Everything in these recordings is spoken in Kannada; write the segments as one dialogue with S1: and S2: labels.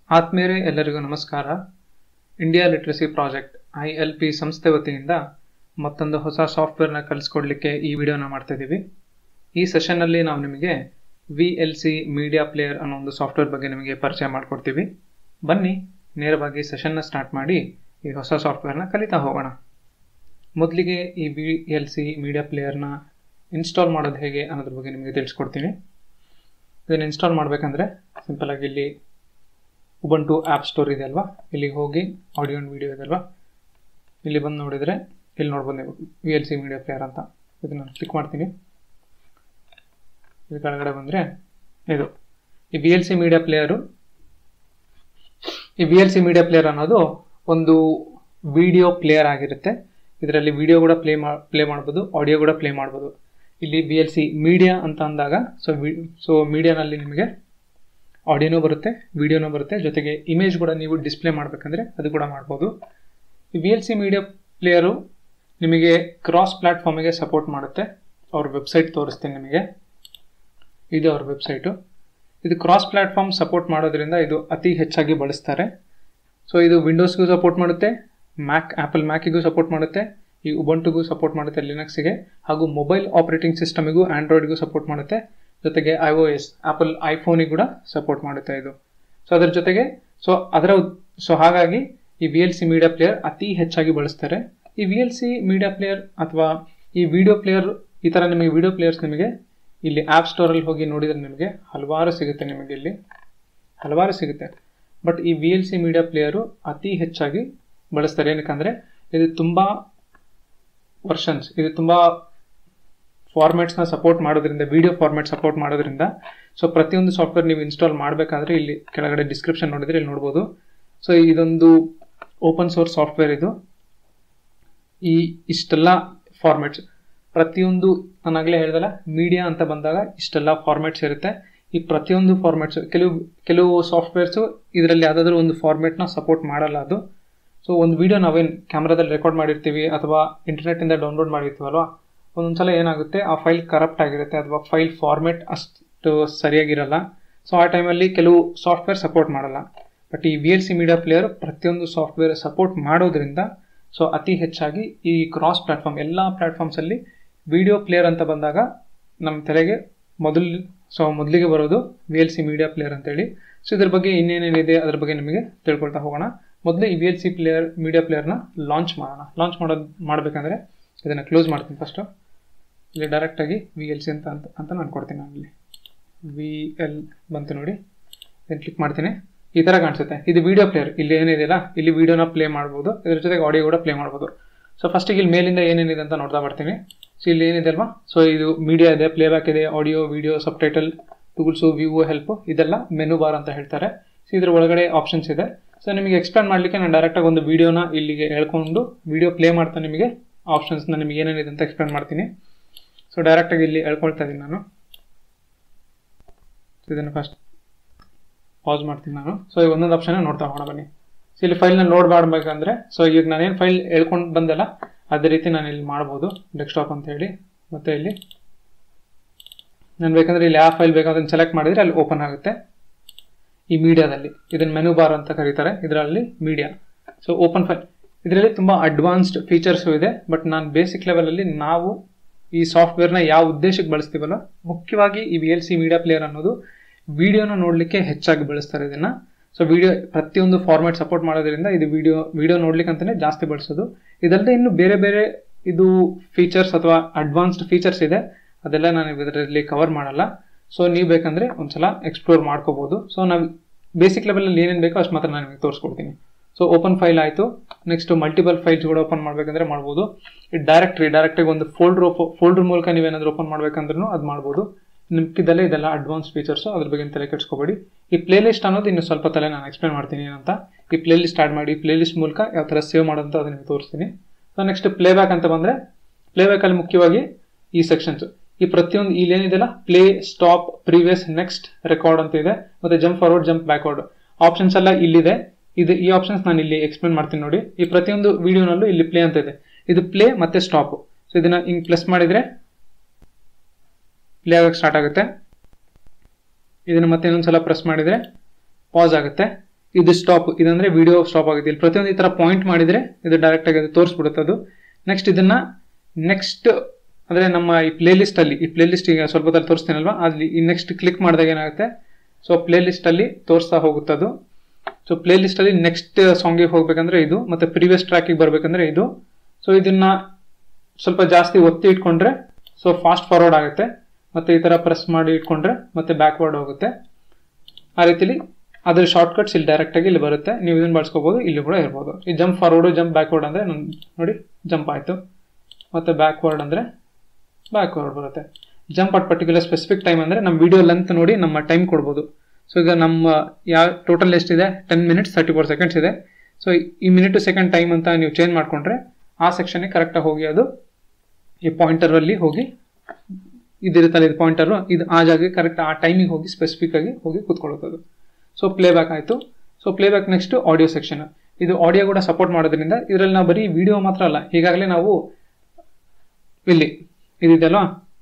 S1: ಆತ್ಮೀಯರೇ ಎಲ್ಲರಿಗೂ ನಮಸ್ಕಾರ India literacy project I L P ಸಂಸ್ಥೆ ವತಿಯಿಂದ ಮತ್ತೊಂದು ಹೊಸ ಸಾಫ್ಟ್ವೇರ್ನ ಕಲಿಸ್ಕೊಡ್ಲಿಕ್ಕೆ ಈ ವಿಡಿಯೋನ ಮಾಡ್ತಾ ಇದ್ದೀವಿ ಈ ಸೆಷನ್ನಲ್ಲಿ ನಾವು ನಿಮಗೆ V L C media player ಅನ್ನೋ ಒಂದು ಸಾಫ್ಟ್ವೇರ್ ಬಗ್ಗೆ ನಿಮಗೆ ಪರಿಚಯ ಮಾಡಿಕೊಡ್ತೀವಿ ಬನ್ನಿ ನೇರವಾಗಿ ಸೆಷನ್ನ ಸ್ಟಾರ್ಟ್ ಮಾಡಿ ಈ ಹೊಸ ಸಾಫ್ಟ್ವೇರ್ನ ಕಲಿತಾ ಹೋಗೋಣ ಮೊದಲಿಗೆ ಈ ವಿ ಎಲ್ ಸಿ ಮೀಡಿಯಾ ಪ್ಲೇಯರ್ನ ಇನ್ಸ್ಟಾಲ್ ಮಾಡೋದು ಹೇಗೆ ಅನ್ನೋದ್ರ ಬಗ್ಗೆ ನಿಮಗೆ ತಿಳಿಸ್ಕೊಡ್ತೀನಿ ಇದನ್ನು ಇನ್ಸ್ಟಾಲ್ ಮಾಡಬೇಕಂದ್ರೆ ಸಿಂಪಲ್ ಆಗಿ ಇಲ್ಲಿ ಉಬಂಟು ಆ್ಯಪ್ ಸ್ಟೋರ್ ಇದೆ ಅಲ್ವಾ ಇಲ್ಲಿಗೆ ಹೋಗಿ ಆಡಿಯೋ ಆ್ಯಂಡ್ ವಿಡಿಯೋ ಇದೆ ಅಲ್ವಾ ಇಲ್ಲಿ ಬಂದು ನೋಡಿದರೆ ಇಲ್ಲಿ ನೋಡ್ಬೋದು ನೀವು V L C media player ಅಂತ ಇದನ್ನು ಕ್ಲಿಕ್ ಮಾಡ್ತೀನಿ ಇದು ಕೆಳಗಡೆ ಬಂದರೆ ಇದು ಈ V L C media player ಈ V L C media player ಅನ್ನೋದು ಒಂದು ವಿಡಿಯೋ ಪ್ಲೇಯರ್ ಆಗಿರುತ್ತೆ ಇದರಲ್ಲಿ ವಿಡಿಯೋ ಕೂಡ ಪ್ಲೇ ಮಾ ಪ್ಲೇ ಮಾಡ್ಬೋದು ಆಡಿಯೋ ಕೂಡ ಪ್ಲೇ ಮಾಡ್ಬೋದು ಇಲ್ಲಿ ವಿ ಎಲ್ ಸಿ ಮೀಡಿಯಾ ಅಂತ ಅಂದಾಗ ಸೊ ವಿ ಸೊ ಮೀಡಿಯಾನಲ್ಲಿ ನಿಮಗೆ ಆಡಿಯೋನೂ ಬರುತ್ತೆ ವಿಡಿಯೋನೂ ಬರುತ್ತೆ ಜೊತೆಗೆ ಇಮೇಜ್ ಕೂಡ ನೀವು ಡಿಸ್ಪ್ಲೇ ಮಾಡಬೇಕಂದ್ರೆ ಅದು ಕೂಡ ಮಾಡ್ಬೋದು ಈ V L C media player ನಿಮಗೆ ಕ್ರಾಸ್ ಪ್ಲ್ಯಾಟ್ಫಾರ್ಮಿಗೆ ಸಪೋರ್ಟ್ ಮಾಡುತ್ತೆ ಅವ್ರ ವೆಬ್ಸೈಟ್ ತೋರಿಸ್ತೀನಿ ನಿಮಗೆ ಇದು ಅವ್ರ ವೆಬ್ಸೈಟು ಇದು ಕ್ರಾಸ್ ಪ್ಲ್ಯಾಟ್ಫಾರ್ಮ್ ಸಪೋರ್ಟ್ ಮಾಡೋದ್ರಿಂದ ಇದು ಅತಿ ಹೆಚ್ಚಾಗಿ ಬಳಸ್ತಾರೆ ಸೊ ಇದು ವಿಂಡೋಸ್ಗೂ ಸಪೋರ್ಟ್ ಮಾಡುತ್ತೆ ಮ್ಯಾಕ್ ಆ್ಯಪಲ್ ಮ್ಯಾಕಿಗೂ ಸಪೋರ್ಟ್ ಮಾಡುತ್ತೆ ಈ ಉಬಂಟುಗೂ ಸಪೋರ್ಟ್ ಮಾಡುತ್ತೆ ಲಿನಕ್ಸ್ಗೆ ಹಾಗೂ ಮೊಬೈಲ್ ಆಪರೇಟಿಂಗ್ ಸಿಸ್ಟಮಿಗೂ ಆ್ಯಂಡ್ರಾಯ್ಡ್ಗೂ ಸಪೋರ್ಟ್ ಮಾಡುತ್ತೆ ಜೊತೆಗೆ ಐ ಒ ಎಸ್ ಆ್ಯಪಲ್ ಐಫೋನಿಗೆ ಕೂಡ ಸಪೋರ್ಟ್ ಮಾಡುತ್ತೆ ಇದು ಸೊ ಅದರ ಜೊತೆಗೆ ಸೊ ಅದರ ಸೊ ಹಾಗಾಗಿ ಈ V L C media player ಅತಿ ಹೆಚ್ಚಾಗಿ ಬಳಸ್ತಾರೆ ಈ V L C media player ಅಥವಾ ಈ ವಿಡಿಯೋ ಪ್ಲೇಯರ್ ಈ ಥರ ನಿಮಗೆ ವಿಡಿಯೋ ಪ್ಲೇಯರ್ಸ್ ನಿಮಗೆ ಇಲ್ಲಿ ಆ್ಯಪ್ ಸ್ಟೋರಲ್ಲಿ ಹೋಗಿ ನೋಡಿದರೆ ನಿಮಗೆ ಹಲವಾರು ಸಿಗುತ್ತೆ ನಿಮಗೆ ಇಲ್ಲಿ ಹಲವಾರು ಸಿಗುತ್ತೆ ಬಟ್ ಈ V L C media player ಅತಿ ಹೆಚ್ಚಾಗಿ ಬಳಸ್ತಾರೆ ಏನಕ್ಕಂದರೆ ಇದು ತುಂಬ ವರ್ಷನ್ಸ್ ಇದು ತುಂಬ ಫಾರ್ಮ್ಯಾಟ್ಸ್ನ ಸಪೋರ್ಟ್ ಮಾಡೋದ್ರಿಂದ ವಿಡಿಯೋ ಫಾರ್ಮ್ಯಾಟ್ ಸಪೋರ್ಟ್ ಮಾಡೋದ್ರಿಂದ ಸೊ ಪ್ರತಿಯೊಂದು ಸಾಫ್ಟ್ವೇರ್ ನೀವು ಇನ್ಸ್ಟಾಲ್ ಮಾಡಬೇಕಾದ್ರೆ ಇಲ್ಲಿ ಕೆಳಗಡೆ ಡಿಸ್ಕ್ರಿಪ್ಷನ್ ನೋಡಿದರೆ ಇಲ್ಲಿ ನೋಡ್ಬೋದು ಸೊ ಇದೊಂದು ಓಪನ್ ಸೋರ್ಸ್ ಸಾಫ್ಟ್ವೇರ್ ಇದು ಈ ಇಷ್ಟೆಲ್ಲ ಫಾರ್ಮ್ಯಾಟ್ಸ್ ಪ್ರತಿಯೊಂದು ನಾನಾಗಲೇ ಹೇಳ್ದಲ್ಲ ಮೀಡಿಯಾ ಅಂತ ಬಂದಾಗ ಇಷ್ಟೆಲ್ಲ ಫಾರ್ಮ್ಯಾಟ್ಸ್ ಇರುತ್ತೆ ಈ ಪ್ರತಿಯೊಂದು ಫಾರ್ಮ್ಯಾಟ್ಸ್ ಕೆಲವು ಕೆಲವು ಸಾಫ್ಟ್ವೇರ್ಸು ಇದರಲ್ಲಿ ಯಾವುದಾದ್ರೂ ಒಂದು ಫಾರ್ಮ್ಯಾಟ್ನ ಸಪೋರ್ಟ್ ಮಾಡಲ್ಲ ಅದು ಸೊ ಒಂದು ವಿಡಿಯೋ ನಾವೇನು ಕ್ಯಾಮ್ರಾದಲ್ಲಿ ರೆಕಾರ್ಡ್ ಮಾಡಿರ್ತೀವಿ ಅಥವಾ ಇಂಟರ್ನೆಟ್ಟಿಂದ ಡೌನ್ಲೋಡ್ ಮಾಡಿರ್ತೀವಲ್ವ ಒಂದೊಂದ್ಸಲ ಏನಾಗುತ್ತೆ ಆ ಫೈಲ್ ಕರಪ್ಟ್ ಆಗಿರುತ್ತೆ ಅಥವಾ ಫೈಲ್ ಫಾರ್ಮೆಟ್ ಅಷ್ಟು ಸರಿಯಾಗಿರಲ್ಲ ಸೊ ಆ ಟೈಮಲ್ಲಿ ಕೆಲವು ಸಾಫ್ಟ್ವೇರ್ ಸಪೋರ್ಟ್ ಮಾಡಲ್ಲ ಬಟ್ ಈ V L C media player ಪ್ರತಿಯೊಂದು ಸಾಫ್ಟ್ವೇರ್ ಸಪೋರ್ಟ್ ಮಾಡೋದ್ರಿಂದ ಸೊ ಅತಿ ಹೆಚ್ಚಾಗಿ ಈ ಕ್ರಾಸ್ ಪ್ಲ್ಯಾಟ್ಫಾರ್ಮ್ ಎಲ್ಲ ಪ್ಲ್ಯಾಟ್ಫಾರ್ಮ್ಸಲ್ಲಿ ವಿಡಿಯೋ ಪ್ಲೇಯರ್ ಅಂತ ಬಂದಾಗ ನಮ್ಮ ತಲೆಗೆ ಮೊದಲು ಸೊ ಮೊದಲಿಗೆ ಬರೋದು V L C media player ಅಂತೇಳಿ ಸೊ ಇದ್ರ ಬಗ್ಗೆ ಇನ್ನೇನೇನಿದೆ ಅದ್ರ ಬಗ್ಗೆ ನಿಮಗೆ ತಿಳ್ಕೊಳ್ತಾ ಹೋಗೋಣ ಮೊದಲು ಈ V L C player media ಪ್ಲೇಯರ್ನ ಲಾಂಚ್ ಮಾಡೋಣ ಲಾಂಚ್ ಮಾಡೋದು ಮಾಡಬೇಕಂದ್ರೆ ಇದನ್ನು ಕ್ಲೋಸ್ ಮಾಡ್ತೀನಿ ಫಸ್ಟು ಇಲ್ಲಿ ಡೈರೆಕ್ಟಾಗಿ ವಿ ಎಲ್ ಸಿ ಅಂತ ಅಂತ ಅಂತ ನಾನು ಕೊಡ್ತೀನಿ ನಾನು ಇಲ್ಲಿ ವಿ ಎಲ್ ಬಂತು ನೋಡಿ ಇದನ್ನು ಕ್ಲಿಕ್ ಮಾಡ್ತೀನಿ ಈ ಥರ ಕಾಣಿಸುತ್ತೆ ಇದು ವಿಡಿಯೋ ಪ್ಲೇಯರ್ ಇಲ್ಲಿ ಏನಿದೆಯಲ್ಲ ಇಲ್ಲಿ ವಿಡಿಯೋನ ಪ್ಲೇ ಮಾಡ್ಬೋದು ಇದ್ರ ಜೊತೆಗೆ ಆಡಿಯೋ ಕೂಡ ಪ್ಲೇ ಮಾಡ್ಬೋದು ಸೊ ಫಸ್ಟಿಗೆ ಇಲ್ಲಿ ಮೇಲಿಂದ ಏನೇನಿದೆ ಅಂತ ನೋಡ್ತಾ ಬರ್ತೀನಿ ಸೊ ಇಲ್ಲಿ ಏನಿದೆ ಅಲ್ವಾ ಸೊ ಇದು ಮೀಡಿಯಾ ಇದೆ ಪ್ಲೇಬ್ಯಾಕ್ ಇದೆ audio video subtitle tools view help ಇದೆಲ್ಲ ಮೆನು ಬಾರ್ ಅಂತ ಹೇಳ್ತಾರೆ ಸೊ ಇದ್ರ ಒಳಗಡೆ ಆಪ್ಷನ್ಸ್ ಇದೆ ಸೊ ನಿಮಗೆ ಎಕ್ಸ್ಪ್ಲೇನ್ ಮಾಡಲಿಕ್ಕೆ ನಾನು ಡೈರೆಕ್ಟಾಗಿ ಒಂದು ವೀಡಿಯೋನ ಇಲ್ಲಿಗೆ ಹೇಳ್ಕೊಂಡು ವಿಡಿಯೋ ಪ್ಲೇ ಮಾಡ್ತಾ ನಿಮಗೆ ಆಪ್ಷನ್ಸ್ನ ನಿಮಗೆ ಏನೇನಿದೆ ಅಂತ ಎಕ್ಸ್ಪ್ಲೇನ್ ಮಾಡ್ತೀನಿ ಸೊ ಡೈರೆಕ್ಟಾಗಿ ಇಲ್ಲಿ ಹೇಳ್ಕೊಳ್ತಾ ಇದ್ದೀನಿ ನಾನು ಇದನ್ನು ಫಸ್ಟ್ ಪಾಸ್ ಮಾಡ್ತೀನಿ ನಾನು ಸೊ ಈಗ ಒಂದೊಂದು ಆಪ್ಷನ್ ನೋಡ್ತಾ ಹೋಗೋಣ ಬನ್ನಿ ಸೊ ಇಲ್ಲಿ ಫೈಲ್ನ ಲೋಡ್ ಮಾಡಬೇಕಂದ್ರೆ ಸೊ ಈಗ ನಾನೇನು ಫೈಲ್ ಹೇಳ್ಕೊಂಡು ಬಂದಲ್ಲ ಅದೇ ರೀತಿ ನಾನು ಇಲ್ಲಿ ಮಾಡ್ಬೋದು ಡೆಸ್ಕ್ಟಾಪ್ ಅಂತ ಹೇಳಿ ಮತ್ತು ಇಲ್ಲಿ ನಾನು ಬೇಕಂದ್ರೆ ಇಲ್ಲಿ ಯಾವ ಫೈಲ್ ಬೇಕು ಅದನ್ನು ಸೆಲೆಕ್ಟ್ ಮಾಡಿದರೆ ಅಲ್ಲಿ ಓಪನ್ ಆಗುತ್ತೆ ಈ ಮೀಡಿಯಾದಲ್ಲಿ ಇದನ್ನು ಮೆನು ಬಾರ್ ಅಂತ ಕರೀತಾರೆ ಇದರಲ್ಲಿ ಮೀಡಿಯಾ ಸೊ ಓಪನ್ ಫೈಲ್ ಇದರಲ್ಲಿ ತುಂಬ ಅಡ್ವಾನ್ಸ್ಡ್ ಫೀಚರ್ಸು ಇದೆ ಬಟ್ ನಾನು ಬೇಸಿಕ್ ಲೆವೆಲಲ್ಲಿ ನಾವು ಈ ಸಾಫ್ಟ್ವೇರ್ನ ಯಾವ ಉದ್ದೇಶಕ್ಕೆ ಬಳಸ್ತೀವಲ್ಲ ಮುಖ್ಯವಾಗಿ ಈ V L C media player ಅನ್ನೋದು ವಿಡಿಯೋನ ನೋಡಲಿಕ್ಕೆ ಹೆಚ್ಚಾಗಿ ಬಳಸ್ತಾರೆ ಇದನ್ನು ಸೊ ವಿಡಿಯೋ ಪ್ರತಿಯೊಂದು ಫಾರ್ಮ್ಯಾಟ್ ಸಪೋರ್ಟ್ ಮಾಡೋದ್ರಿಂದ ಇದು ವಿಡಿಯೋ ವಿಡಿಯೋ ನೋಡ್ಲಿಕ್ಕೆ ಅಂತಲೇ ಜಾಸ್ತಿ ಬಳಸೋದು ಇದಲ್ಲದೆ ಇನ್ನು ಬೇರೆ ಬೇರೆ ಇದು ಫೀಚರ್ಸ್ ಅಥವಾ ಅಡ್ವಾನ್ಸ್ಡ್ ಫೀಚರ್ಸ್ ಇದೆ ಅದೆಲ್ಲ ನಾನು ಇದರಲ್ಲಿ ಕವರ್ ಮಾಡಲ್ಲ ಸೊ ನೀವು ಬೇಕಂದರೆ ಒಂದ್ಸಲ ಎಕ್ಸ್ಪ್ಲೋರ್ ಮಾಡ್ಕೋಬೋದು ಸೊ ನಾವು ಬೇಸಿಕ್ ಲೆವೆಲಲ್ಲಿ ಏನೇನು ಬೇಕೋ ಅಷ್ಟು ಮಾತ್ರ ನಾನು ನಿಮಗೆ ತೋರಿಸ್ಕೊಡ್ತೀನಿ ಸೊ ಓಪನ್ ಫೈಲ್ ಆಯಿತು ನೆಕ್ಸ್ಟ್ ಮಲ್ಟಿಪಲ್ ಫೈಲ್ಸ್ ಕೂಡ ಓಪನ್ ಮಾಡಬೇಕಂದ್ರೆ ಮಾಡ್ಬೋದು ಈ ಡೈರೆಕ್ಟ್ರಿ ಡೈರೆಕ್ಟಾಗಿ ಒಂದು ಫೋಲ್ಡ್ರ್ ಫೋಲ್ಡ್ರ್ ಮೂಲಕ ನೀವೇನಾದರೂ ಓಪನ್ ಮಾಡ್ಬೇಕಂದ್ರೂ ಅದು ಮಾಡ್ಬೋದು ನಿಮ್ಗಿದ್ದಲ್ಲೇ ಇದೆಲ್ಲ ಅಡ್ವಾನ್ಸ್ ಫೀಚರ್ಸು ಅದ್ರ ಬಗ್ಗೆ ತಲೆ ಕೆಡ್ಸ್ಕೊಬೇಡಿ ಈ ಪ್ಲೇ ಲಿಸ್ಟ್ ಅನ್ನೋದು ಇನ್ನು ಸ್ವಲ್ಪ ತಲೆ ನಾನು ಎಕ್ಸ್ಪ್ಲೇನ್ ಮಾಡ್ತೀನಿ ಏನಂತ ಈ ಪ್ಲೇ ಲಿಸ್ಟ್ ಆ್ಯಡ್ ಮಾಡಿ ಪ್ಲೇ ಲಿಸ್ಟ್ ಮೂಲಕ ಯಾವ ಥರ ಸೇವ್ ಮಾಡೋದಂತ ಅದನ್ನ ನಿಮಗೆ ತೋರಿಸ್ತೀನಿ ಸೊ ನೆಕ್ಸ್ಟ್ ಪ್ಲೇಬ್ಯಾಕ್ ಅಂತ ಬಂದರೆ ಪ್ಲೇಬ್ಯಾಕಲ್ಲಿ ಮುಖ್ಯವಾಗಿ ಈ ಸೆಕ್ಷನ್ಸ್ ಈ ಪ್ರತಿಯೊಂದು ಇಲ್ಲಿ ಏನಿದೆಯಲ್ಲ play stop previous next record ಅಂತ ಇದೆ ಮತ್ತು jump forward jump backward options ಎಲ್ಲ ಇಲ್ಲಿದೆ ಇದು ಈ ಆಪ್ಷನ್ಸ್ ನಾನು ಇಲ್ಲಿ ಎಕ್ಸ್ಪ್ಲೇನ್ ಮಾಡ್ತೀನಿ ನೋಡಿ ಈ ಪ್ರತಿಯೊಂದು ವಿಡಿಯೋನಲ್ಲೂ ಇಲ್ಲಿ ಪ್ಲೇ ಅಂತ ಇದೆ ಇದು ಪ್ಲೇ ಮತ್ತೆ ಸ್ಟಾಪ್ ಸೊ ಇದನ್ನ ಹಿಂಗೆ ಪ್ಲಸ್ ಮಾಡಿದರೆ ಪ್ಲೇ ಆಗೋಕ್ಕೆ ಸ್ಟಾರ್ಟ್ ಆಗುತ್ತೆ ಇದನ್ನು ಮತ್ತೆ ಇನ್ನೊಂದ್ಸಲ ಪ್ರೆಸ್ ಮಾಡಿದರೆ ಪಾಸ್ ಆಗುತ್ತೆ ಇದು ಸ್ಟಾಪ್ ಇದಂದ್ರೆ ವಿಡಿಯೋ ಸ್ಟಾಪ್ ಆಗುತ್ತೆ ಇಲ್ಲಿ ಪ್ರತಿಯೊಂದು ಈ ತರ ಪಾಯಿಂಟ್ ಮಾಡಿದ್ರೆ ಇದು ಡೈರೆಕ್ಟ್ ಆಗಿ ಅದು ತೋರಿಸ್ಬಿಡುತ್ತೆ ಅದು ನೆಕ್ಸ್ಟ್ ಇದನ್ನ ನೆಕ್ಸ್ಟ್ ಅಂದ್ರೆ ನಮ್ಮ ಈ ಪ್ಲೇ ಲಿಸ್ಟ್ ಅಲ್ಲಿ ಈ ಪ್ಲೇ ಲಿಸ್ಟ್ ಈಗ ಸ್ವಲ್ಪ ಹೊತ್ತಲ್ಲಿ ತೋರಿಸ್ತೀನಲ್ವಾ ಅಲ್ಲಿ ಈ ನೆಕ್ಸ್ಟ್ ಕ್ಲಿಕ್ ಮಾಡಿದಾಗ ಏನಾಗುತ್ತೆ ಸೊ ಪ್ಲೇ ಲಿಸ್ಟ್ ಅಲ್ಲಿ ತೋರಿಸ್ತಾ ಹೋಗುತ್ತೆ ಅದು ಸೊ ಪ್ಲೇ ಲಿಸ್ಟ್ ಅಲ್ಲಿ ನೆಕ್ಸ್ಟ್ ಸಾಂಗಿಗೆ ಹೋಗ್ಬೇಕಂದ್ರೆ ಇದು ಮತ್ತೆ ಪ್ರೀವಿಯಸ್ ಟ್ರ್ಯಾಕಿಗೆ ಬರ್ಬೇಕಂದ್ರೆ ಇದು ಸೊ ಇದನ್ನ ಸ್ವಲ್ಪ ಜಾಸ್ತಿ ಒತ್ತಿ ಇಟ್ಕೊಂಡ್ರೆ ಸೊ ಫಾಸ್ಟ್ ಫಾರ್ವರ್ಡ್ ಆಗುತ್ತೆ ಮತ್ತೆ ಈ ತರ ಪ್ರೆಸ್ ಮಾಡಿ ಇಟ್ಕೊಂಡ್ರೆ ಮತ್ತೆ ಬ್ಯಾಕ್ವರ್ಡ್ ಹೋಗುತ್ತೆ ಆ ರೀತಿಲಿ ಅದ್ರ ಶಾರ್ಟ್ಕಟ್ಸ್ ಇಲ್ಲಿ ಡೈರೆಕ್ಟ್ ಆಗಿ ಇಲ್ಲಿ ಬರುತ್ತೆ ನೀವು ಇದನ್ನ ಬಳಸ್ಕೋಬಹುದು ಇಲ್ಲಿ ಕೂಡ ಇರ್ಬೋದು ಈ ಜಂಪ್ ಫಾರ್ವರ್ಡ್ ಜಂಪ್ ಬ್ಯಾಕ್ವರ್ಡ್ ಅಂದ್ರೆ ನನ್- ನೋಡಿ ಜಂಪ್ ಆಯ್ತು ಮತ್ತೆ ಬ್ಯಾಕ್ವರ್ಡ್ ಅಂದ್ರೆ ಬ್ಯಾಕ್ವರ್ಡ್ ಬರುತ್ತೆ jump at particular specific time ಅಂದ್ರೆ ನಮ್ಮ ವಿಡಿಯೋ ಲೆಂತ್ ನೋಡಿ ನಮ್ಮ ಟೈಮ್ ಕೊಡ್ಬೋದು ಸೊ ಈಗ ನಮ್ಮ ಯಾವ ಟೋಟಲ್ ಎಷ್ಟಿದೆ ten minutes thirty four seconds ಇದೆ ಸೊ ಈ ಮಿನಿಟ್ ಟು ಸೆಕೆಂಡ್ ಟೈಮ್ ಅಂತ ನೀವು ಚೇಂಜ್ ಮಾಡ್ಕೊಂಡ್ರೆ ಆ ಸೆಕ್ಷನ್ಗೆ ಕರೆಕ್ಟಾಗಿ ಹೋಗಿ ಅದು ಈ ಪಾಯಿಂಟರ್ ಅಲ್ಲಿ ಹೋಗಿ ಇದಿರುತ್ತಲ್ಲ ಇದು ಪಾಯಿಂಟರ್ ಇದು ಆ ಜಾಗಕ್ಕೆ ಕರೆಕ್ಟ್ ಆ ಟೈಮಿಗೆ ಹೋಗಿ ಸ್ಪೆಸಿಫಿಕ್ ಆಗಿ ಹೋಗಿ ಕೂತ್ಕೊಳ್ಳುತ್ತೆ ಅದು ಸೊ ಪ್ಲೇಬ್ಯಾಕ್ ಆಯಿತು so playback next audio section ಇದು ಆಡಿಯೋ ಕೂಡ ಸಪೋರ್ಟ್ ಮಾಡೋದ್ರಿಂದ ಇದರಲ್ಲಿ ನಾವು ಬರೀ ವಿಡಿಯೋ ಮಾತ್ರ ಅಲ್ಲ ಈಗಾಗಲೇ ನಾವು ಇಲ್ಲಿ ಇದಿದೆಯಲ್ವಾ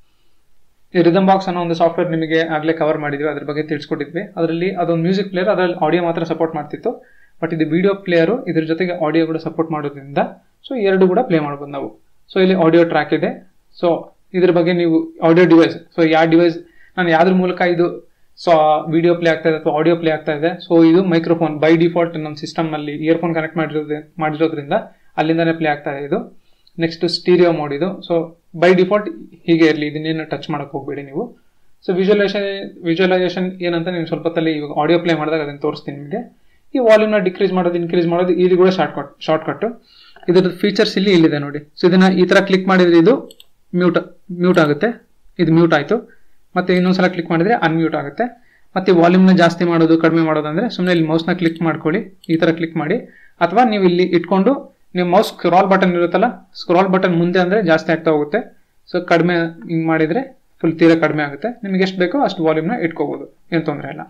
S1: ಈ ರಿದಮ್ ಬಾಕ್ಸ್ ಅನ್ನೋ ಒಂದು ಸಾಫ್ಟ್ವೇರ್ ನಿಮಗೆ ಆಗಲೇ ಕವರ್ ಮಾಡಿದ್ವಿ ಅದ್ರ ಬಗ್ಗೆ ತಿಳಿಸ್ಕೊಟ್ಟಿದ್ವಿ ಅದರಲ್ಲಿ ಅದೊಂದು ಮ್ಯೂಸಿಕ್ ಪ್ಲೇಯರ್ ಅದರಲ್ಲಿ ಆಡಿಯೋ ಮಾತ್ರ ಸಪೋರ್ಟ್ ಮಾಡ್ತಿತ್ತು ಬಟ್ ಇದು ವಿಡಿಯೋ ಪ್ಲೇಯರು ಇದ್ರ ಜೊತೆಗೆ ಆಡಿಯೋ ಕೂಡ ಸಪೋರ್ಟ್ ಮಾಡೋದ್ರಿಂದ ಸೊ ಎರಡು ಕೂಡ ಪ್ಲೇ ಮಾಡ್ಬೋದು ನಾವು ಸೊ ಇಲ್ಲಿ ಆಡಿಯೋ ಟ್ರ್ಯಾಕ್ ಇದೆ ಸೊ ಇದ್ರ ಬಗ್ಗೆ ನೀವು ಆಡಿಯೋ ಡಿವೈಸ್ ಸೊ ಯಾವ ಡಿವೈಸ್ ನಾನು ಯಾವ್ದ್ರ ಮೂಲಕ ಇದು ಸೊ ವಿಡಿಯೋ ಪ್ಲೇ ಆಗ್ತಾ ಇದೆ ಅಥವಾ ಆಡಿಯೋ ಪ್ಲೇ ಆಗ್ತಾ ಇದೆ ಸೊ ಇದು ಮೈಕ್ರೋಫೋನ್ ಬೈ ಡಿಫಾಲ್ಟ್ ನಮ್ಮ ಸಿಸ್ಟಮ್ ನಲ್ಲಿ ಇಯರ್ಫೋನ್ ಕನೆಕ್ಟ್ ಮಾಡಿರೋದು ಮಾಡಿರೋದ್ರಿಂದ ಅಲ್ಲಿಂದಾನೇ ಪ್ಲೇ ಆಗ್ತಾ ಇದೆ ಇದು ನೆಕ್ಸ್ಟ್ ಸ್ಟೀರಿಯೋ ಮೋಡ್ ಇದು ಸೊ ಬೈ ಡಿಫಾಲ್ಟ್ ಹೀಗೆ ಇರಲಿ ಇದನ್ನೇನು ಟಚ್ ಮಾಡಕ್ ಹೋಗ್ಬೇಡಿ ನೀವು ಸೊ ವಿಜುವಲೈಸೇಷನ್ ವಿಜುವಲೈಸೇಷನ್ ಏನಂತ ನೀವು ಸ್ವಲ್ಪ ಹೊತ್ತಲ್ಲಿ ಇವಾಗ ಆಡಿಯೋ ಪ್ಲೇ ಮಾಡಿದಾಗ ಅದನ್ನು ತೋರಿಸ್ತೀನಿ ನಿಮಗೆ ಈ ವಾಲ್ಯೂಮ್ನ ಡಿಕ್ರೀಸ್ ಮಾಡೋದು ಇನ್ಕ್ರೀಸ್ ಮಾಡೋದು ಇದು ಕೂಡ ಶಾರ್ಟ್ ಕಟ್ ಶಾರ್ಟ್ ಕಟ್ ಇದ್ರದ್ದು ಫೀಚರ್ಸ್ ಇಲ್ಲಿ ಇಲ್ಲಿದೆ ನೋಡಿ ಸೊ ಇದನ್ನ ಈ ತರ ಕ್ಲಿಕ್ ಮಾಡಿದ್ರೆ ಇದು ಮ್ಯೂಟ್ ಮ್ಯೂಟ್ ಆಗುತ್ತೆ ಇದು ಮ್ಯೂಟ್ ಆಯ್ತು ಮತ್ತೆ ಇನ್ನೊಂದ್ಸಲ ಕ್ಲಿಕ್ ಮಾಡಿದ್ರೆ ಅನ್ಮ್ಯೂಟ್ ಆಗುತ್ತೆ ಮತ್ತೆ ವಾಲ್ಯೂಮ್ನ ಜಾಸ್ತಿ ಮಾಡೋದು ಕಡಿಮೆ ಮಾಡೋದು ಅಂದ್ರೆ ಸುಮ್ಮನೆ ಇಲ್ಲಿ ಮೌಸ್ನ ಕ್ಲಿಕ್ ಮಾಡ್ಕೊಳ್ಳಿ ಈ ತರ ಕ್ಲಿಕ್ ಮಾಡಿ ಅಥವಾ ನೀವು ಇಲ್ಲಿ ಇಟ್ಕೊಂಡು ನೀವು ಮೌಸ್ ಸ್ಕ್ರಾಲ್ ಬಟನ್ ಇರುತ್ತಲ್ಲ ಸ್ಕ್ರಾಲ್ ಬಟನ್ ಮುಂದೆ ಅಂದ್ರೆ ಜಾಸ್ತಿ ಆಗ್ತಾ ಹೋಗುತ್ತೆ ಸೊ ಕಡಿಮೆ ಹಿಂಗ್ ಮಾಡಿದ್ರೆ ಫುಲ್ ತೀರಾ ಕಡಿಮೆ ಆಗುತ್ತೆ ನಿಮಗೆ ಎಷ್ಟು ಬೇಕೋ ಅಷ್ಟು ವಾಲ್ಯೂಮ್ನ ಇಟ್ಕೋಬಹುದು ಏನು ತೊಂದರೆ ಇಲ್ಲ